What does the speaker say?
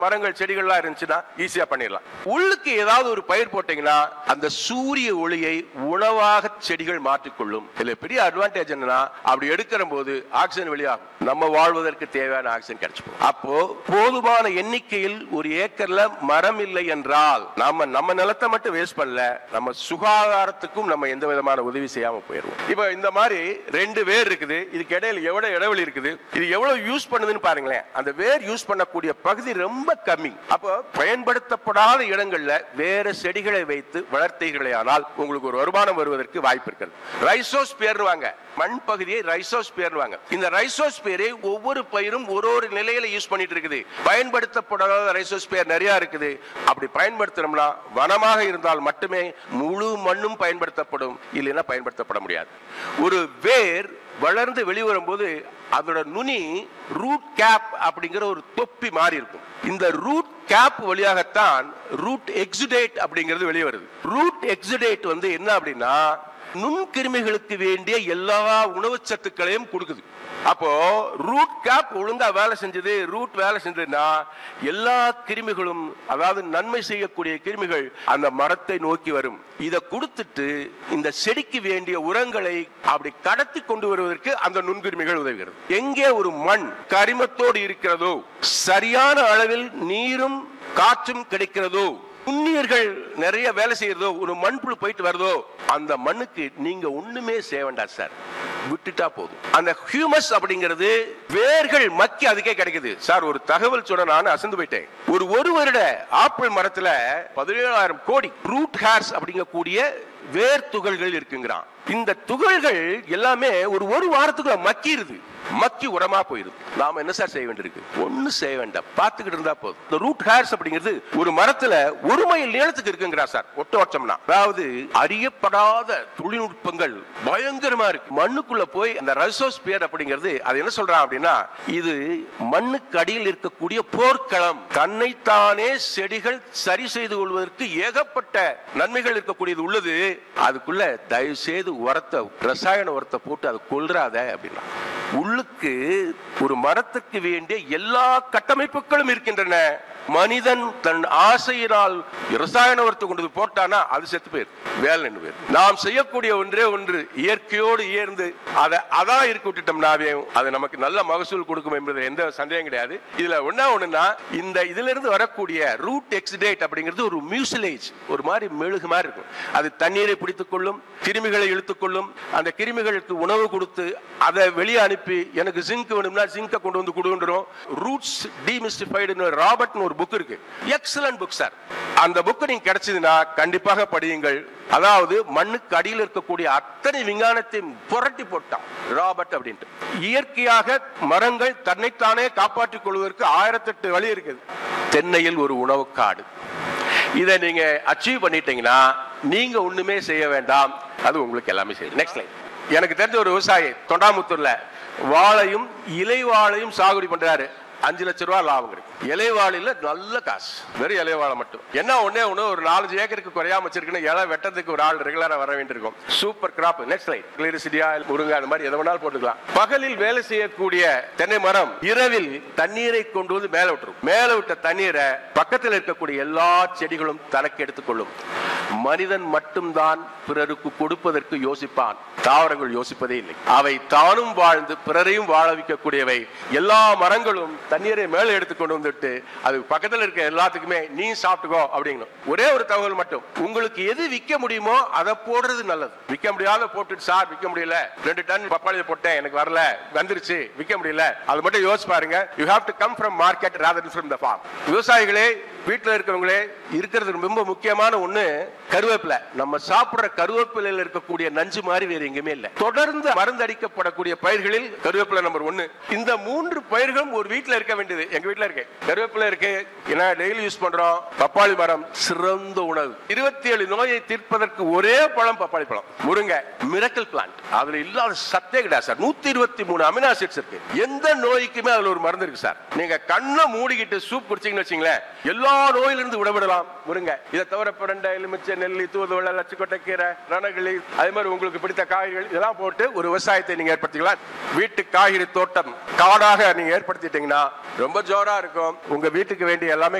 மரங்கள் செடிகள்லாம் இருந்துச்சுன்னா ஈஸியா பண்ணிடலாம் உள்ளுக்கு ஏதாவது ஒரு பயிர் போட்டீங்கன்னா அந்த சூரிய ஒளியை உணவாக செடிகள் மாற்றிக்கொள்ளும் இதுல பெரிய அட்வான்டேஜ் என்னன்னா அப்படி எடுக்கிற போது ஆக்சிஜன் வெளியாகும் நம்ம வாழ்வதற்கு தேவையான ஆக்சிஜன் கிடைச்சிடும் அப்போ போதுமான எண்ணிக்கையில் ஒரு ஏக்கர்ல மரம் இல்லை என்றால் நாம நம்ம நிலத்தை மட்டும் வேஸ்ட் பண்ணல நம்ம சுகாதாரத்துக்கும் நம்ம எந்த விதமான உதவி செய்யாம போயிடுவோம் இப்போ இந்த மாதிரி ரெண்டு வேர் இருக்குது இதுக்கு இடையில எவ்வளவு இடைவெளி இருக்குது இது எவ்வளவு யூஸ் பண்ணுதுன்னு பாருங்களேன் அந்த வேர் யூஸ் பண்ணக்கூடிய பகுதி ரொம்ப கம்மி அப்போ பயன்படுத்தப்படாத இடங்கள்ல வேற செடிகளை வைத்து வளர்த்தீர்களே ஆனால் உங்களுக்கு ஒரு வருமானம் வருவதற்கு வாய்ப்பு இருக்கிறது ரைசோஸ் பேருவாங்க மண் பகுதியை ரைசோஸ் பேருவாங்க இந்த ரைசோஸ் பேரை ஒவ்வொரு பயிரும் ஒரு ஒரு நிலையில யூஸ் பண்ணிட்டு இருக்குது பயன்படுத்தப்படாத ரைசோஸ் பேர் நிறைய இருக்குது அப்படி பயன்படுத்துறோம்னா வனமாக இருந்தால் மட்டுமே முழு மண்ணும் பயன்படுத்தப்படும் இல்லைன்னா பயன்படுத்தப்பட முடியாது ஒரு வேர் வளர்ந்து வெளிவரும்போது அதோட நுனி ரூட் கேப் அப்படிங்கிற ஒரு தொப்பி மாறி இருக்கும் இந்த ரூட் கேப் வழியாகத்தான் ரூட் எக்ஸுடேட் அப்படிங்கிறது வெளியே வருது ரூட் எக்ஸுடேட் வந்து என்ன அப்படின்னா நுண்கிருமிகளுக்கு வேண்டிய எல்லா உணவு சத்துக்களையும் கொடுக்குது அப்போ ரூட் கேப் ஒழுங்கா வேலை செஞ்சது ரூட் வேலை செஞ்சதுன்னா எல்லா கிருமிகளும் அதாவது நன்மை செய்யக்கூடிய கிருமிகள் அந்த மரத்தை நோக்கி வரும் இதை கொடுத்துட்டு இந்த செடிக்கு வேண்டிய உரங்களை அப்படி கடத்தி கொண்டு வருவதற்கு அந்த நுண்கிருமிகள் உதவுகிறது எங்கே ஒரு மண் கரிமத்தோடு இருக்கிறதோ சரியான அளவில் நீரும் காற்றும் கிடைக்கிறதோ புண்ணியர்கள் நிறைய வேலை செய்யறதோ ஒரு மண்புழு போயிட்டு வருதோ அந்த மண்ணுக்கு நீங்க ஒண்ணுமே செய்ய வேண்டாம் சார் விட்டுட்டா போதும் அந்த ஹியூமஸ் அப்படிங்கிறது வேர்கள் மக்கி அதுக்கே கிடைக்குது சார் ஒரு தகவல் சொன்ன நான் அசந்து போயிட்டேன் ஒரு ஒரு வருட ஆப்பிள் மரத்துல பதினேழாயிரம் கோடி ரூட் ஹேர்ஸ் அப்படிங்கக்கூடிய வேர் துகள்கள் இருக்குங்கிறான் இந்த துகள்கள் எல்லாமே ஒரு ஒரு வாரத்துக்குள்ள மக்கிருது மக்கி உரமா போயிருது நாம என்ன சார் செய்ய வேண்டியிருக்கு ஒண்ணு செய்ய வேண்டாம் பார்த்துக்கிட்டு இருந்தா போதும் இந்த ரூட் ஹேர்ஸ் அப்படிங்கிறது ஒரு மரத்துல ஒரு மைல் நீளத்துக்கு இருக்குங்கிறா சார் ஒட்ட வச்சோம்னா அதாவது அறியப்படாத தொழில்நுட்பங்கள் பயங்கரமா இருக்கு மண்ணுக்குள்ள போய் அந்த ரசோஸ்பியர் அப்படிங்கிறது அது என்ன சொல்றான் அப்படின்னா இது மண்ணுக்கு அடியில் இருக்கக்கூடிய போர்க்களம் தன்னைத்தானே செடிகள் சரி செய்து கொள்வதற்கு ஏகப்பட்ட நன்மைகள் இருக்கக்கூடியது உள்ளது அதுக்குள்ள தயவு செய்து உரத்தை ரசாயன உரத்தை போட்டு அதை கொல்றாத அப்படின்னா உள்ளுக்கு ஒரு மரத்துக்கு வேண்டிய எல்லா கட்டமைப்புகளும் இருக்கின்றன மனிதன் தன் ஆசையினால் ரசாயன உரத்தை கொண்டு போய் போட்டானா அது செத்து போயிரு வேலை நின்று போயிரு நாம் செய்யக்கூடிய ஒன்றே ஒன்று இயற்கையோடு இயர்ந்து அதை அதான் இருக்க விட்டுட்டோம்னாவே அது நமக்கு நல்ல மகசூல் கொடுக்கும் என்பது எந்த சந்தேகம் கிடையாது இதுல ஒண்ணா ஒண்ணுன்னா இந்த இதுல இருந்து வரக்கூடிய ரூட் எக்ஸிடேட் அப்படிங்கிறது ஒரு மியூசிலேஜ் ஒரு மாதிரி மெழுகு மாதிரி இருக்கும் அது தண்ணீரை பிடித்துக் கொள்ளும் கிருமிகளை இழுத்துக் கொள்ளும் அந்த கிருமிகளுக்கு உணவு கொடுத்து அதை வெளியே அனுப்பி எனக்கு ஜிங்க் வேணும்னா ஜிங்கை கொண்டு வந்து கொடுன்றோம் ரூட்ஸ் டிமிஸ்டிஃபைடு ராபர்ட்னு ஒரு புக் இருக்கு எக்ஸலன்ட் புக் சார் அந்த புக் நீங்க கிடைச்சதுன்னா கண்டிப்பாக படியுங்கள் அதாவது மண்ணுக்கு அடியில் இருக்கக்கூடிய அத்தனை விஞ்ஞானத்தையும் புரட்டி போட்டான் ராபர்ட் அப்படின்ட்டு இயற்கையாக மரங்கள் தன்னைத்தானே காப்பாற்றிக் கொள்வதற்கு ஆயிரத்தெட்டு வழி இருக்குது தென்னையில் ஒரு உணவு காடு இதை நீங்க அச்சீவ் பண்ணிட்டீங்கன்னா நீங்க ஒண்ணுமே செய்ய வேண்டாம் அது உங்களுக்கு எல்லாமே செய்யும் நெக்ஸ்ட் லைன் எனக்கு தெரிஞ்ச ஒரு விவசாயி தொண்டாமுத்தூர்ல வாழையும் இலை வாழையும் சாகுபடி பண்றாரு அஞ்சு லட்சம் ரூபாய் லாபம் கிடைக்கும் இலைவாழையில நல்ல காசு வெறும் இலைவாழை மட்டும் என்ன ஒண்ணே ஒண்ணு ஒரு நாலஞ்சு ஏக்கருக்கு குறையாம வச்சிருக்கணும் இலை வெட்டத்துக்கு ஒரு ஆள் ரெகுலரா வர வேண்டியிருக்கும் super crop next line gliricidia முருங்கை அந்த மாதிரி எதை வேணாலும் போட்டுக்கலாம் பகலில் வேலை செய்யக்கூடிய தென்னை மரம் இரவில் தண்ணீரை கொண்டு வந்து மேல விட்டுரும் மேல விட்ட தண்ணீரை பக்கத்தில் இருக்கக்கூடிய எல்லா செடிகளும் தனக்கு எடுத்துக்கொள்ளும் மனிதன் மட்டும்தான் பிறருக்கு கொடுப்பதற்கு யோசிப்பான் தாவரங்கள் யோசிப்பதே இல்லை அவை தானும் வாழ்ந்து பிறரையும் வாழ வைக்கக்கூடியவை எல்லா மரங்களும் தண்ணீரை மேலே எடுத்து கொண்டு வந்துட்டு அது பக்கத்துல இருக்க எல்லாத்துக்குமே நீ சாப்பிட்டுக்கோ அப்படிங்கணும் ஒரே ஒரு தகவல் மட்டும் உங்களுக்கு எது விற்க முடியுமோ அதை போடுறது நல்லது விற்க முடியாத போட்டுட்டு சார் விற்க முடியல ரெண்டு டன் பப்பாளியை போட்டேன் எனக்கு வரல வந்துருச்சு விற்க முடியல அது மட்டும் யோசிச்சு பாருங்க you have to come from market rather from the farm விவசாயிகளே வீட்டில் இருக்கவங்களே இருக்கிறது ரொம்ப முக்கியமான ஒண்ணு கருவேப்பிலை நம்ம சாப்பிடுற கருவேப்பிலையில் இருக்கக்கூடிய நஞ்சு மாதிரி வேற எங்கேயுமே இல்லை தொடர்ந்து மருந்து அடிக்கப்படக்கூடிய பயிர்களில் கருவேப்பிலை நம்பர் ஒன்னு இந்த மூன்று பயிர்களும் ஒரு வீட்டில் இருக்க வேண்டியது எங்க வீட்டில் இருக்கு கருவேப்பிலை இருக்கு ஏன்னா டெய்லி யூஸ் பண்றோம் பப்பாளி மரம் சிறந்த உணவு இருபத்தி ஏழு நோயை தீர்ப்பதற்கு ஒரே பழம் பப்பாளி பழம் முருங்கை மிரக்கல் பிளான்ட் அதுல இல்லாத சத்தே கிடையாது சார் நூத்தி இருபத்தி மூணு அமினோ ஆசிட்ஸ் இருக்கு எந்த நோய்க்குமே அதுல ஒரு மருந்து இருக்கு சார் நீங்க கண்ணை மூடிக்கிட்டு சூப் குடிச்சீங்கன்னு வச்சீங்களேன் எல்லா எல்லா நோயிலிருந்து விடுபடலாம் முருங்க இதை தவிர பிரண்டை எலுமிச்சை நெல்லி தூதுவளை லட்சக்கொட்டை கீரை ரணகளி அதே மாதிரி உங்களுக்கு பிடித்த காய்கறிகள் இதெல்லாம் போட்டு ஒரு விவசாயத்தை நீங்க ஏற்படுத்திக்கலாம் வீட்டு காய்கறி தோட்டம் காடாக நீங்க ஏற்படுத்திட்டீங்கன்னா ரொம்ப ஜோரா இருக்கும் உங்க வீட்டுக்கு வேண்டிய எல்லாமே